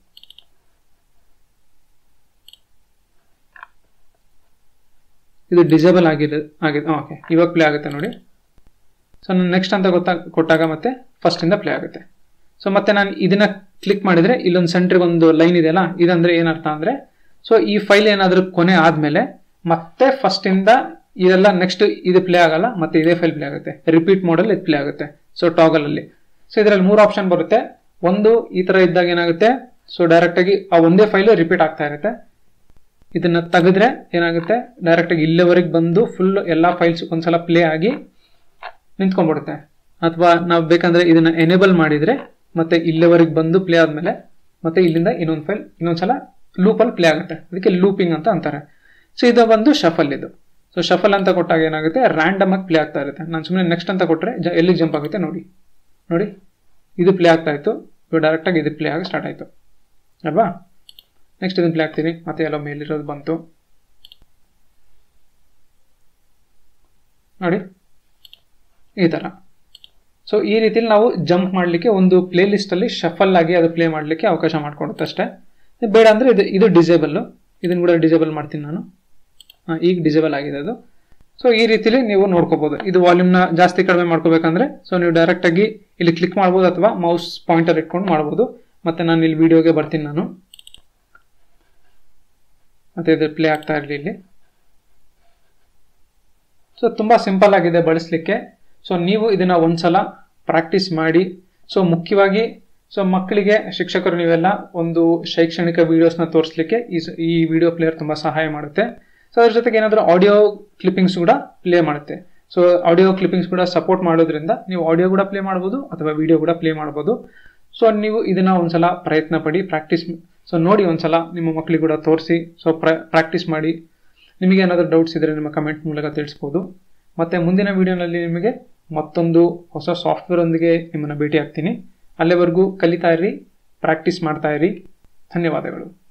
S1: ಇದು ಡಿಸೇಬಲ್ ಆಗಿದೆ ಆಗಿದೆ ಓಕೆ ಇವಾಗ ಪ್ಲೇ ಆಗುತ್ತೆ ನೋಡಿ ಸೊ ನಾನು ನೆಕ್ಸ್ಟ್ ಅಂತ ಗೊತ್ತಾ ಕೊಟ್ಟಾಗ ಮತ್ತೆ ಫಸ್ಟಿಂದ ಪ್ಲೇ ಆಗುತ್ತೆ ಸೊ ಮತ್ತೆ ನಾನು ಇದನ್ನ ಕ್ಲಿಕ್ ಮಾಡಿದ್ರೆ ಇಲ್ಲೊಂದು ಸೆಂಟ್ರಿಗೆ ಒಂದು ಲೈನ್ ಇದೆಯಲ್ಲ ಇದಂದ್ರೆ ಏನರ್ಥ ಅಂದ್ರೆ ಸೊ ಈ ಫೈಲ್ ಏನಾದರೂ ಕೊನೆ ಆದ್ಮೇಲೆ ಮತ್ತೆ ಫಸ್ಟಿಂದ ಇದೆಲ್ಲ ನೆಕ್ಸ್ಟ್ ಇದು ಪ್ಲೇ ಆಗಲ್ಲ ಮತ್ತೆ ಇದೇ ಫೈಲ್ ಪ್ಲೇ ಆಗುತ್ತೆ ರಿಪೀಟ್ ಮಾಡಲ್ ಇದು ಪ್ಲೇ ಆಗುತ್ತೆ ಸೊ ಟಾಗಲ್ ಅಲ್ಲಿ ಸೊ ಇದರಲ್ಲಿ ಮೂರು ಆಪ್ಷನ್ ಬರುತ್ತೆ ಒಂದು ಈ ತರ ಇದ್ದಾಗ ಏನಾಗುತ್ತೆ ಸೊ ಡೈರೆಕ್ಟ್ ಆಗಿ ಆ ಒಂದೇ ಫೈಲ್ ರಿಪೀಟ್ ಆಗ್ತಾ ಇರುತ್ತೆ ಇದನ್ನ ತೆಗೆದ್ರೆ ಏನಾಗುತ್ತೆ ಡೈರೆಕ್ಟ್ ಆಗಿ ಇಲ್ಲಿವರೆಗೆ ಬಂದು ಫುಲ್ ಎಲ್ಲಾ ಫೈಲ್ಸ್ ಒಂದ್ಸಲ ಪ್ಲೇ ಆಗಿ ನಿಂತ್ಕೊಂಡ್ಬಿಡುತ್ತೆ ಅಥವಾ ನಾವು ಬೇಕಂದ್ರೆ ಇದನ್ನ ಎನೇಬಲ್ ಮಾಡಿದ್ರೆ ಮತ್ತೆ ಇಲ್ಲಿವರೆಗೆ ಬಂದು ಪ್ಲೇ ಆದ್ಮೇಲೆ ಮತ್ತೆ ಇಲ್ಲಿಂದ ಇನ್ನೊಂದು ಫೈಲ್ ಇನ್ನೊಂದ್ಸಲ ಲೂಪಲ್ಲಿ ಪ್ಲೇ ಆಗುತ್ತೆ ಅದಕ್ಕೆ ಲೂಪಿಂಗ್ ಅಂತ ಅಂತಾರೆ ಸೊ ಇದು ಬಂದು ಶಫಲ್ ಇದು ಸೊ ಶಫಲ್ ಅಂತ ಕೊಟ್ಟಾಗ ಏನಾಗುತ್ತೆ ರ್ಯಾಂಡಮ್ ಆಗಿ ಪ್ಲೇ ಆಗ್ತಾ ಇರುತ್ತೆ ನಾನು ಸುಮ್ಮನೆ ನೆಕ್ಸ್ಟ್ ಅಂತ ಕೊಟ್ಟರೆ ಜ ಎಲ್ಲಿಗೆ ಜಂಪ್ ಆಗುತ್ತೆ ನೋಡಿ ನೋಡಿ ಇದು ಪ್ಲೇ ಆಗ್ತಾ ಇತ್ತು ಇವಾಗ ಡೈರೆಕ್ಟಾಗಿ ಇದು ಪ್ಲೇ ಆಗಿ ಸ್ಟಾರ್ಟ್ ಆಯಿತು ಅಲ್ವಾ ನೆಕ್ಸ್ಟ್ ಇದನ್ನು ಪ್ಲೇ ಆಗ್ತೀನಿ ಮತ್ತೆ ಎಲ್ಲೋ ಮೇಲಿರೋದು ಬಂತು ನೋಡಿ ಈ ಥರ ಸೊ ಈ ರೀತಿಲಿ ನಾವು ಜಂಪ್ ಮಾಡಲಿಕ್ಕೆ ಒಂದು ಪ್ಲೇ ಲಿಸ್ಟಲ್ಲಿ ಶಫಲ್ ಆಗಿ ಅದು ಪ್ಲೇ ಮಾಡಲಿಕ್ಕೆ ಅವಕಾಶ ಮಾಡಿಕೊಡುತ್ತೆ ಅಷ್ಟೇ ಇದು ಬೇಡ ಅಂದರೆ ಇದು ಇದು ಡಿಸೇಬಲ್ಲು ಇದನ್ನು ಕೂಡ ಡಿಸೇಬಲ್ ಮಾಡ್ತೀನಿ ನಾನು ಹಾ, ಈಗ ಡಿಸೇಬಲ್ ಆಗಿದೆ ಅದು ಸೊ ಈ ರೀತಿಲಿ ನೀವು ನೋಡ್ಕೋಬಹುದು ಇದು ವಾಲ್ಯೂಮ್ನ ಜಾಸ್ತಿ ಕಡಿಮೆ ಮಾಡ್ಕೋಬೇಕಂದ್ರೆ ಸೊ ನೀವು ಡೈರೆಕ್ಟಾಗಿ ಇಲ್ಲಿ ಕ್ಲಿಕ್ ಮಾಡ್ಬೋದು ಅಥವಾ ಮೌಸ್ ಪಾಯಿಂಟರ್ ಇಟ್ಕೊಂಡು ಮಾಡ್ಬೋದು ಮತ್ತೆ ನಾನು ಇಲ್ಲಿ ವಿಡಿಯೋಗೆ ಬರ್ತೀನಿ ನಾನು ಮತ್ತೆ ಇದು ಪ್ಲೇ ಆಗ್ತಾ ಇರಲಿ ಇಲ್ಲಿ ಸೊ ತುಂಬ ಸಿಂಪಲ್ ಆಗಿದೆ ಬಳಸಲಿಕ್ಕೆ ಸೊ ನೀವು ಇದನ್ನ ಒಂದ್ಸಲ ಪ್ರಾಕ್ಟೀಸ್ ಮಾಡಿ ಸೊ ಮುಖ್ಯವಾಗಿ ಸೊ ಮಕ್ಕಳಿಗೆ ಶಿಕ್ಷಕರು ನೀವೆಲ್ಲ ಒಂದು ಶೈಕ್ಷಣಿಕ ವಿಡಿಯೋಸ್ನ ತೋರಿಸ್ಲಿಕ್ಕೆ ಈ ಸ- ಈ ವಿಡಿಯೋ ಪ್ಲೇಯರ್ ತುಂಬ ಸಹಾಯ ಮಾಡುತ್ತೆ ಸೊ ಅದ್ರ ಜೊತೆಗೆ ಏನಾದರೂ ಆಡಿಯೋ ಕ್ಲಿಪ್ಪಿಂಗ್ಸ್ ಕೂಡ ಪ್ಲೇ ಮಾಡುತ್ತೆ ಸೊ ಆಡಿಯೋ ಕ್ಲಿಪ್ಪಿಂಗ್ಸ್ ಕೂಡ ಸಪೋರ್ಟ್ ಮಾಡೋದ್ರಿಂದ ನೀವು ಆಡಿಯೋ ಕೂಡ ಪ್ಲೇ ಮಾಡ್ಬೋದು ಅಥವಾ ವಿಡಿಯೋ ಕೂಡ ಪ್ಲೇ ಮಾಡ್ಬೋದು ಸೊ ನೀವು ಇದನ್ನ ಒಂದ್ಸಲ ಪ್ರಯತ್ನ ಪಡಿ ಪ್ರಾಕ್ಟೀಸ್ ಸೊ ನೋಡಿ ಒಂದ್ಸಲ ನಿಮ್ಮ ಮಕ್ಕಳಿಗೆ ಕೂಡ ತೋರಿಸಿ ಸೊ ಪ್ರಾಕ್ಟೀಸ್ ಮಾಡಿ ನಿಮಗೆ ಏನಾದರೂ ಡೌಟ್ಸ್ ಇದ್ದರೆ ನಿಮ್ಮ ಕಮೆಂಟ್ ಮೂಲಕ ತಿಳಿಸ್ಬೋದು ಮತ್ತೆ ಮುಂದಿನ ವಿಡಿಯೋನಲ್ಲಿ ನಿಮಗೆ ಮತ್ತೊಂದು ಹೊಸ ಸಾಫ್ಟ್ವೇರ್ ಒಂದಿಗೆ ನಿಮ್ಮನ್ನು ಭೇಟಿ ಆಗ್ತೀನಿ ಅಲ್ಲಿವರೆಗೂ ಕಲಿತಾ ಇರಿ ಪ್ರಾಕ್ಟೀಸ್ ಮಾಡ್ತಾ ಇರಿ ಧನ್ಯವಾದಗಳು